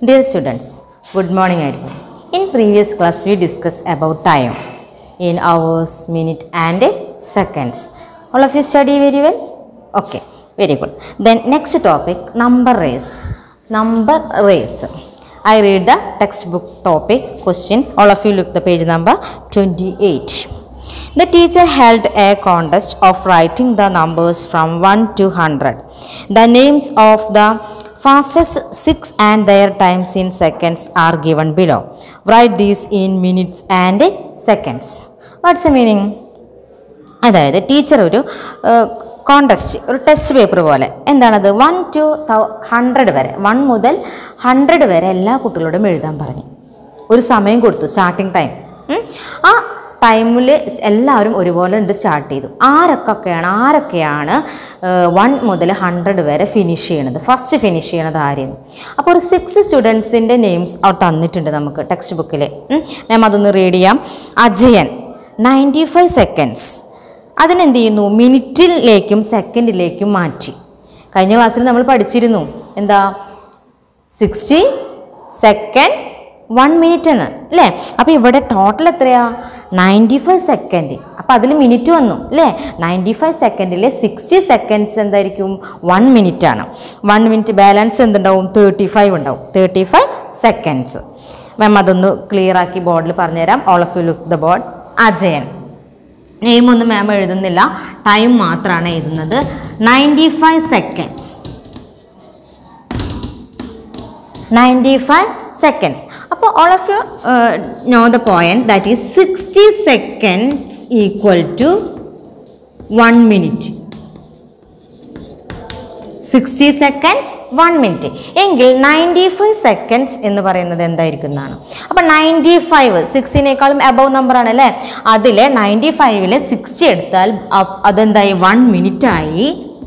Dear students, good morning everyone. In previous class we discussed about time in hours, minute and seconds. All of you study very well? Okay, very good. Then next topic number race. Number race. I read the textbook topic question. All of you look the page number 28. The teacher held a contest of writing the numbers from 1 to 100. The names of the fastest six and their times in seconds are given below. Write these in minutes and seconds. What's the meaning? അതായത് teacher ഒരു contest ഒരു test paper പോലെ എന്താണത് one two hundred വരെ one മുതൽ hundred വരെ എല്ലാ കുട്ടികളോടും എഴുതാൻ പറഞ്ഞു ഒരു സമയം കൊടുത്തു സ്റ്റാർട്ടിങ് ടൈം ആ ടൈമിൽ എല്ലാവരും ഒരുപോലെ ഉണ്ട് സ്റ്റാർട്ട് ചെയ്തു ആരൊക്കെയാണ് ആരൊക്കെയാണ് വൺ മുതൽ ഹൺഡ്രഡ് വരെ ഫിനിഷ് ചെയ്യണത് ഫസ്റ്റ് ഫിനിഷ് ചെയ്യണത് ആരെയെന്ന് അപ്പോൾ ഒരു സിക്സ് സ്റ്റുഡൻസിൻ്റെ നെയിംസ് അവിടെ തന്നിട്ടുണ്ട് നമുക്ക് ടെക്സ്റ്റ് ബുക്കിൽ മാം അതൊന്ന് റീഡ് ചെയ്യാം അജയൻ നയൻറ്റി ഫൈവ് സെക്കൻഡ്സ് അതിനെന്ത് ചെയ്യുന്നു മിനിറ്റിലേക്കും സെക്കൻഡിലേക്കും മാറ്റി കഴിഞ്ഞ ക്ലാസ്സിൽ നമ്മൾ പഠിച്ചിരുന്നു എന്താ സിക്സ്റ്റി സെക്കൻഡ് വൺ മിനിറ്റ് എന്ന് അല്ലേ അപ്പോൾ ഇവിടെ ടോട്ടൽ എത്രയാ നയൻറ്റി ഫൈവ് സെക്കൻഡ് അപ്പോൾ അതിൽ മിനിറ്റ് വന്നു അല്ലേ നയൻറ്റി ഫൈവ് സെക്കൻഡിൽ സിക്സ്റ്റി സെക്കൻഡ്സ് എന്തായിരിക്കും വൺ മിനിറ്റ് ആണ് വൺ മിനിറ്റ് ബാലൻസ് എന്തുണ്ടാവും തേർട്ടി ഫൈവ് ഉണ്ടാവും തേർട്ടി ഫൈവ് സെക്കൻഡ്സ് മാം അതൊന്ന് ക്ലിയർ ആക്കി ബോർഡിൽ പറഞ്ഞുതരാം all of you look the board Ajayan name ഒന്നും മാം എഴുതുന്നില്ല ടൈം മാത്രമാണ് എഴുതുന്നത് ninety five seconds ninety five seconds അപ്പോൾ all of you know the point that is sixty seconds equal to one minute sixty seconds one minute എങ്കിൽ ninety five seconds എന്ന് പറയുന്നത് എന്തായിരിക്കും എന്നാണ് അപ്പം നയൻറ്റി ഫൈവ് സിക്സ്റ്റിനേക്കാളും അബവ് നമ്പറാണ് അല്ലേ അതിൽ നയൻറ്റി ഫൈവിൽ സിക്സ്റ്റി എടുത്താൽ അ- അതെന്തായി വൺ മിനിറ്റായി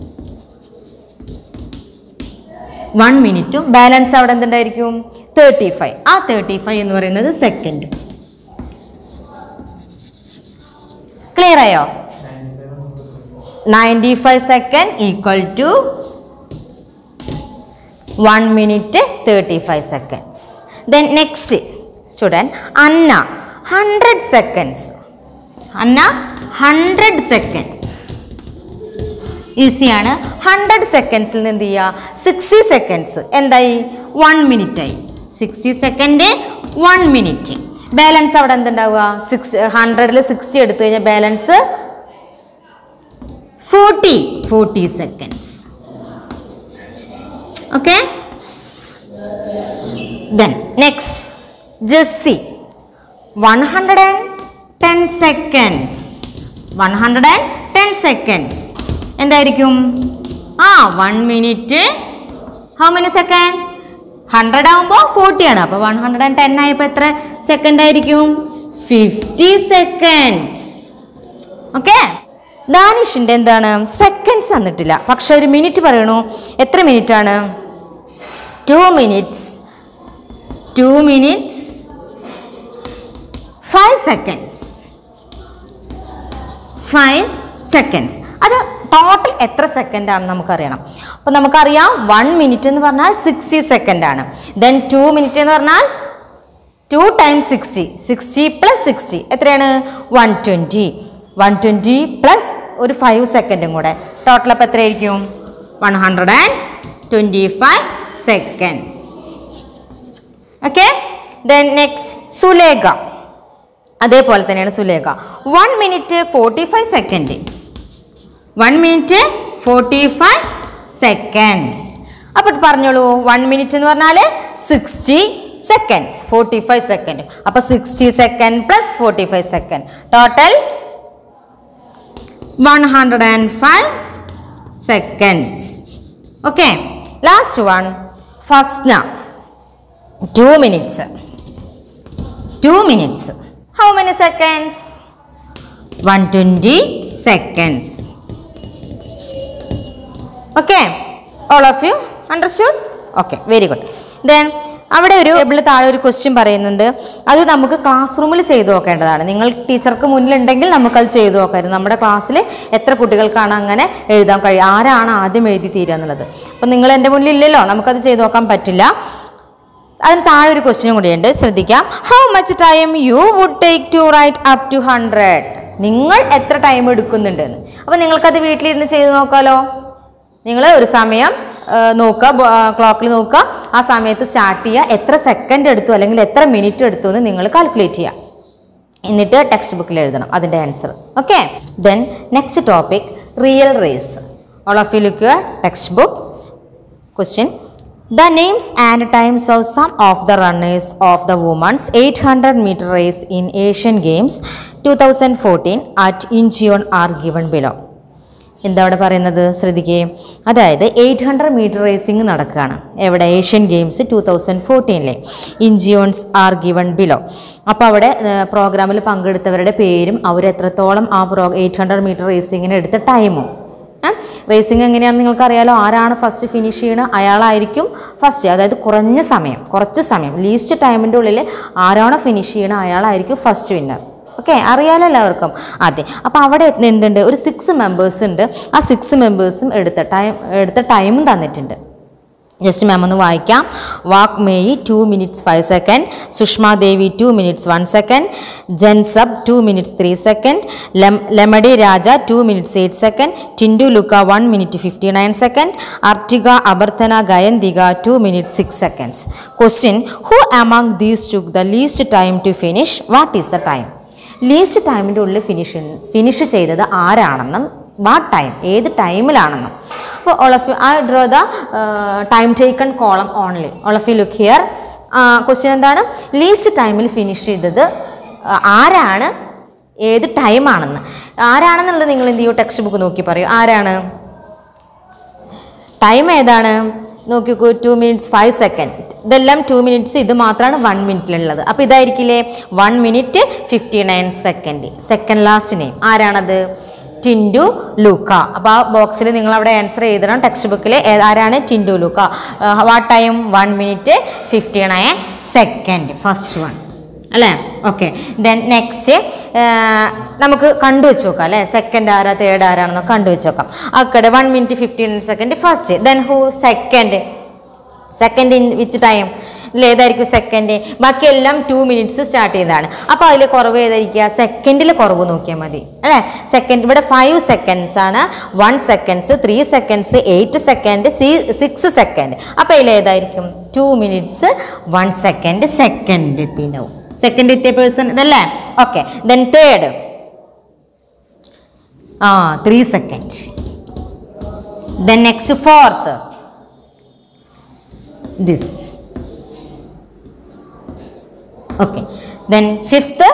വൺ മിനിറ്റും ബാലൻസ് അവിടെ എന്തുണ്ടായിരിക്കും തേർട്ടി ഫൈവ് ആ തേർട്ടി ഫൈവ് എന്ന് പറയുന്നത് സെക്കൻഡ് ക്ലിയർ ആയോ ninety five second equal to one minute thirty five seconds then next student Anna hundred seconds Anna hundred second ഈസിയാണ് ഹൺഡ്രഡ് സെക്കൻഡ്സിൽ നിന്ന് എന്ത് ചെയ്യുക സിക്സ്റ്റി സെക്കൻഡ്സ് എന്തായി വൺ മിനിറ്റായി sixty second one minute balance അവിടെ എന്തുണ്ടാവുക സിക്സ് ഹൺഡ്രഡിൽ സിക്സ്റ്റി എടുത്തു കഴിഞ്ഞാൽ balance forty forty seconds okay then next jesse 110 seconds 110 seconds എന്തായിരിക്കും ആ one minute how many second hundred ആകുമ്പോൾ ഫോർട്ടി ആണ് അപ്പോൾ വൺ ഹൺഡ്രഡ് ആൻഡ് ടെൻ ആയപ്പോൾ എത്ര സെക്കൻഡ് ആയിരിക്കും ഫിഫ്റ്റി സെക്കൻഡ്സ് ഓക്കെ ദാനിഷിൻ്റെ എന്താണ് സെക്കൻഡ്സ് തന്നിട്ടില്ല പക്ഷെ ഒരു മിനിറ്റ് പറയണു എത്ര മിനിറ്റ് ആണ് two minutes two minutes five seconds five seconds അത് ടോട്ടൽ എത്ര സെക്കൻഡ് ആണെന്ന് നമുക്കറിയണം അപ്പോൾ നമുക്കറിയാം വൺ മിനിറ്റ് എന്ന് പറഞ്ഞാൽ സിക്സ്റ്റി സെക്കൻഡ് ആണ് ദെൻ ടു മിനിറ്റ് എന്ന് പറഞ്ഞാൽ two times sixty sixty plus sixty എത്രയാണ് one twenty one twenty plus ഒരു ഫൈവ് സെക്കൻഡും കൂടെ ടോട്ടൽ അപ്പോൾ എത്രയായിരിക്കും one hundred and twenty five seconds okay then next Sulekha അതേപോലെ തന്നെയാണ് Sulekha one minute forty five second one minute forty five second അപ്പോൾ പറഞ്ഞോളൂ വൺ മിനിറ്റ് എന്ന് പറഞ്ഞാൽ sixty seconds forty five second അപ്പോൾ sixty second plus forty five second total one hundred and five seconds okay last one Fasna two minutes two minutes how many seconds one twenty seconds okay all of you understood okay very good then അവിടെ ഒരു ടേബിളിൽ താഴെ ഒരു question പറയുന്നുണ്ട് അത് നമുക്ക് class റൂമിൽ ചെയ്തു നോക്കേണ്ടതാണ് നിങ്ങൾ ടീച്ചർക്ക് മുന്നിലുണ്ടെങ്കിൽ നമുക്കത് ചെയ്തു നോക്കാമായിരുന്നു നമ്മുടെ ക്ലാസ്സിൽ എത്ര കുട്ടികൾക്കാണ് അങ്ങനെ എഴുതാൻ കഴിയുക ആരാണ് ആദ്യം എഴുതി തീരുക എന്നുള്ളത് അപ്പം നിങ്ങൾ എൻ്റെ മുന്നിൽ ഇല്ലല്ലോ നമുക്കത് ചെയ്തു നോക്കാൻ പറ്റില്ല അതിന് താഴെ ഒരു ക്വസ്റ്റ്യൻ കൂടിയുണ്ട് ശ്രദ്ധിക്കാം how much time you would take to write up to hundred നിങ്ങൾ എത്ര ടൈം എടുക്കുന്നുണ്ടെന്ന് അപ്പോൾ നിങ്ങൾക്കത് വീട്ടിലിരുന്ന് ചെയ്ത് നോക്കാമല്ലോ നിങ്ങൾ ഒരു സമയം ആ, നോക്കുക ക്ലോക്കിൽ നോക്കുക ആ സമയത്ത് സ്റ്റാർട്ട് ചെയ്യുക എത്ര സെക്കൻഡ് എടുത്തു അല്ലെങ്കിൽ എത്ര മിനിറ്റ് എടുത്തു എന്ന് നിങ്ങൾ കാൽക്കുലേറ്റ് ചെയ്യുക എന്നിട്ട് ടെക്സ്റ്റ് ബുക്കിൽ എഴുതണം അതിൻ്റെ answer okay then next topic real race all of you look text book question the names and times of some of the runners of the women's eight hundred metre race in Asian Games two thousand fourteen at Incheon are given below എന്താ അവിടെ പറയുന്നത് ശ്രദ്ധിക്കേ അതായത് eight hundred metre racing നടക്കുകയാണ് എവിടെ Asian Games two thousand ഫോർട്ടീനിലെ Incheon's are given below അപ്പോൾ അവിടെ പ്രോഗ്രാമിൽ പങ്കെടുത്തവരുടെ പേരും അവർ എത്രത്തോളം ആ പ്രോ എയ്റ്റ് ഹൺഡ്രഡ് മീറ്റർ റേസിങ്ങിന് എടുത്ത ടൈമും റേസിംഗ് എങ്ങനെയാണെന്ന് നിങ്ങൾക്കറിയാലോ ആരാണ് ഫസ്റ്റ് ഫിനിഷ് ചെയ്യണത് അയാളായിരിക്കും ഫസ്റ്റ് അതായത് കുറഞ്ഞ സമയം കുറച്ച് സമയം ലീസ്റ്റ് ടൈമിൻ്റെ ഉള്ളിൽ ആരാണോ ഫിനിഷ് ചെയ്യണത് അയാളായിരിക്കും ഫസ്റ്റ് വിന്നർ ഓക്കെ അറിയാലോ എല്ലാവർക്കും അതെ അപ്പോൾ അവിടെ എന്തുണ്ട് ഒരു സിക്സ് മെമ്പേഴ്സ് ഉണ്ട് ആ സിക്സ് മെമ്പേഴ്സും എടുത്ത ടൈം എടുത്ത ടൈമും തന്നിട്ടുണ്ട് ജസ്റ്റ് മാം ഒന്ന് വായിക്കാം വാക് മേയി two minutes five second Sushma Devi two minutes one second ജൻസബ് ടു മിനിറ്റ്സ് ത്രീ സെക്കൻഡ് ലെം ലെമഡി രാജ two minutes eight second Tintu Luka one minute fifty nine second അർട്ടിക Abeyrathne Gayanthika two minute six seconds question who among these took the least time to finish what is the time least ടൈമിൻ്റെ ഉള്ളിൽ finish finish ചെയ്തത് ആരാണെന്നും what time ഏത് ടൈമിലാണെന്നും അപ്പോൾ all of you I draw the time taken column only all of you look here question എന്താണ് least ടൈമിൽ finish ചെയ്തത് ആ, ആരാണ് ഏത് ടൈമാണെന്ന് ആരാണെന്നുള്ളത് നിങ്ങൾ എന്ത് ചെയ്യൂ ടെക്സ്റ്റ് ബുക്ക് നോക്കി പറയൂ ആരാണ് ടൈം ഏതാണ് നോക്കിക്കൂ ടു മിനിറ്റ്സ് ഫൈവ് സെക്കൻഡ് ഇതെല്ലാം ടു മിനിറ്റ്സ് ഇത് മാത്രമാണ് വൺ മിനിറ്റിലുള്ളത് അപ്പോൾ ഇതായിരിക്കില്ലേ one minute fifty nine second second last name ആരാണത് ടിൻഡു ലൂക്ക അപ്പോൾ ആ ബോക്സിൽ നിങ്ങൾ അവിടെ ആൻസർ എഴുതണം ടെക്സ്റ്റ് ബുക്കിൽ ആരാണ് Tintu Luka what time one minute fifty nine second first one അല്ലേ ഓക്കെ ദെൻ നെക്സ്റ്റ് നമുക്ക് കണ്ടുവെച്ച് നോക്കാം അല്ലേ സെക്കൻഡ് ആരാ തേർഡ് ആരാണെന്നോ കണ്ടുവെച്ച് നോക്കാം അക്കടെ one minute fifteen second first then who second second in which time ഇതിൽ ഏതായിരിക്കും സെക്കൻഡ് ബാക്കിയെല്ലാം ടു മിനിറ്റ്സ് സ്റ്റാർട്ട് ചെയ്തതാണ് അപ്പോൾ അതിൽ കുറവ് ഏതായിരിക്കുക സെക്കൻഡിൽ കുറവ് നോക്കിയാൽ മതി അല്ലേ സെക്കൻഡ് ഇവിടെ ഫൈവ് സെക്കൻഡ്സ് ആണ് one seconds three seconds eight second സി സിക്സ് സെക്കൻഡ് അപ്പോൾ അതിൽ ഏതായിരിക്കും two minutes one second second എത്തിണ്ടാവും സെക്കൻഡ് എത്തിയ പേഴ്സൺ ഇതല്ലേ ഓക്കെ ദെൻ തേർഡ് ആ three second then next fourth this okay then fifth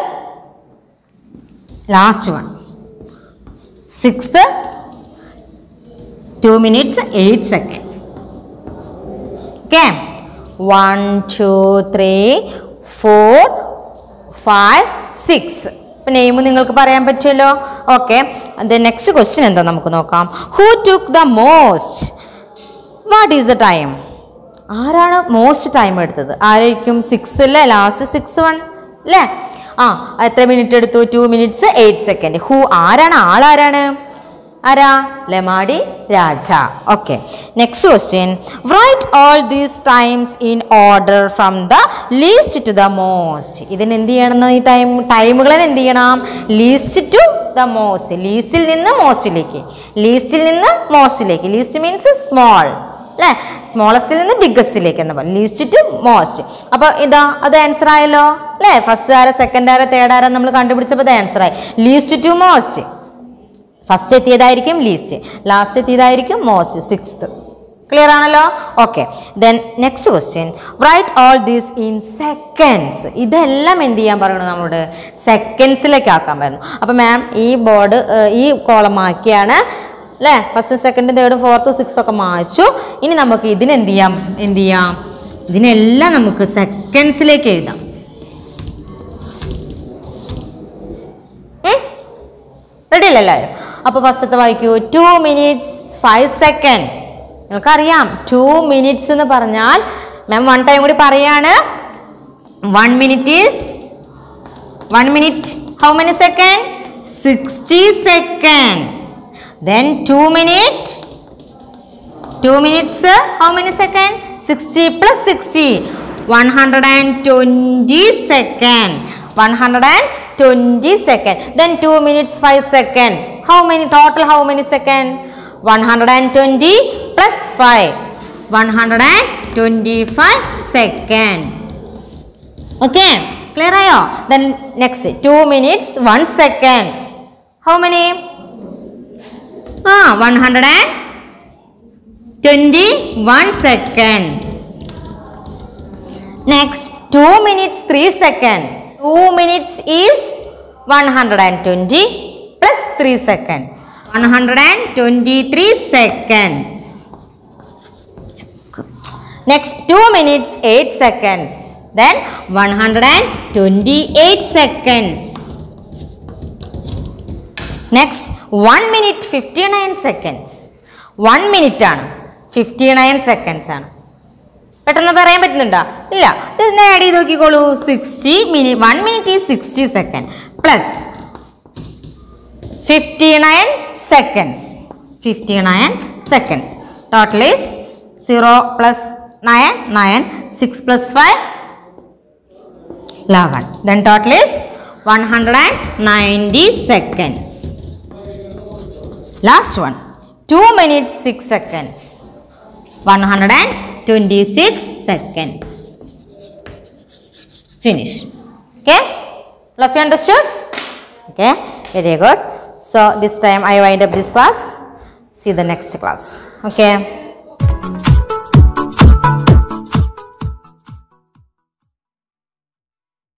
last one sixth 2 minutes 8 second okay 1 2 3 4 5 6 ഇപ്പം name നിങ്ങൾക്ക് പറയാൻ പറ്റുമല്ലോ ഓക്കെ നെക്സ്റ്റ് ക്വസ്റ്റ്യൻ എന്താ നമുക്ക് നോക്കാം who took the most what is the time ആരാണ് മോസ്റ്റ് ടൈം എടുത്തത് ആരായിരിക്കും സിക്സ് അല്ലേ ലാസ്റ്റ് സിക്സ് വൺ അല്ലേ ആ എത്ര മിനിറ്റ് എടുത്തു two minutes eight second who ആരാണ് ആളാരാണ് ആരാ ലെമാഡി രാജ okay next question write all these times in order from the least to the most ഇതിന് എന്ത് ചെയ്യണം ഈ ടൈം ടൈമുകളെ എന്ത് ചെയ്യണം ലീസ്റ്റ് ടു ദ മോസ്റ്റ് ലീസ്റ്റിൽ നിന്ന് മോസ്റ്റിലേക്ക് ലീസ്റ്റിൽ നിന്ന് മോസ്റ്റിലേക്ക് ലീസ്റ്റ് മീൻസ് സ്മോൾ അല്ലേ സ്മോളസ്റ്റിൽ നിന്ന് ബിഗ്ഗസ്റ്റിലേക്ക് എന്ന് പറയും ലീസ്റ്റ് ടു മോസ്റ്റ് അപ്പോൾ ഇതാ അത് ആൻസർ ആയല്ലോ അല്ലേ ഫസ്റ്റ് ആര സെക്കൻഡ് ആര തേർഡ് ആര നമ്മൾ കണ്ടുപിടിച്ചപ്പോൾ അത് ആൻസർ ആയി ലീസ്റ്റ് ടു മോസ്റ്റ് ഫസ്റ്റ് എത്തിയതായിരിക്കും ലീസ്റ്റ് ലാസ്റ്റ് എത്തിയതായിരിക്കും മോസ്റ്റ് സിക്സ്ത് ക്ലിയർ ആണല്ലോ okay then next question write all these in seconds ഇതെല്ലാം എന്ത് ചെയ്യാൻ പറയണു നമ്മളോട് സെക്കൻഡ്സിലേക്ക് ആക്കാൻ പറയുന്നു അപ്പോൾ മാം ഈ ബോർഡ് ഈ കോളം ആക്കിയാണ് അല്ലേ first second third fourth six ഒക്കെ മായ്ച്ചു ഇനി നമുക്ക് ഇതിന് എന്ത് ചെയ്യാം എന്ത് ചെയ്യാം ഇതിനെല്ലാം നമുക്ക് സെക്കൻഡ്സിലേക്ക് എഴുതാം റെഡി അല്ലേ എല്ലാവരും അപ്പോൾ ഫസ്റ്റത്തെ വായിക്കൂ ടു മിനിറ്റ്സ് ഫൈവ് സെക്കൻഡ് നിങ്ങൾക്കറിയാം ടു മിനിറ്റ്സ് എന്ന് പറഞ്ഞാൽ മാം വൺ ടൈം കൂടി പറയാണ് one minute is one minute how many second sixty second then 2 minute 2 minutes uh, how many second 60 plus 60 120 second 120 second then 2 minutes 5 second how many total how many second 120 plus 5 125 seconds okay clear ആയോ then next 2 minutes 1 second how many ah 121 seconds Next, 2 minutes 3 second. 2 minutes is 120 plus 3 second. 123 seconds. Next, 2 minutes 8 seconds. Then 128 seconds. Next, 1 minute 59 seconds. 1 minute ആണ് 59 seconds ആണ് പെട്ടെന്ന് പറയാൻ പറ്റുന്നുണ്ടോ ഇല്ല ഇത് add ചെയ്ത് നോക്കിക്കോളൂ സിക്സ്റ്റി മിനിറ്റ് വൺ മിനിറ്റ് ഈ sixty second plus fifty nine seconds fifty nine seconds total is zero plus nine nine six plus five eleven then total is one hundred and ninety seconds last one two minutes six seconds 126 seconds. Finish. Okay? All of you understood? Okay, very good. So, this time I wind up this class. See the next class. Okay.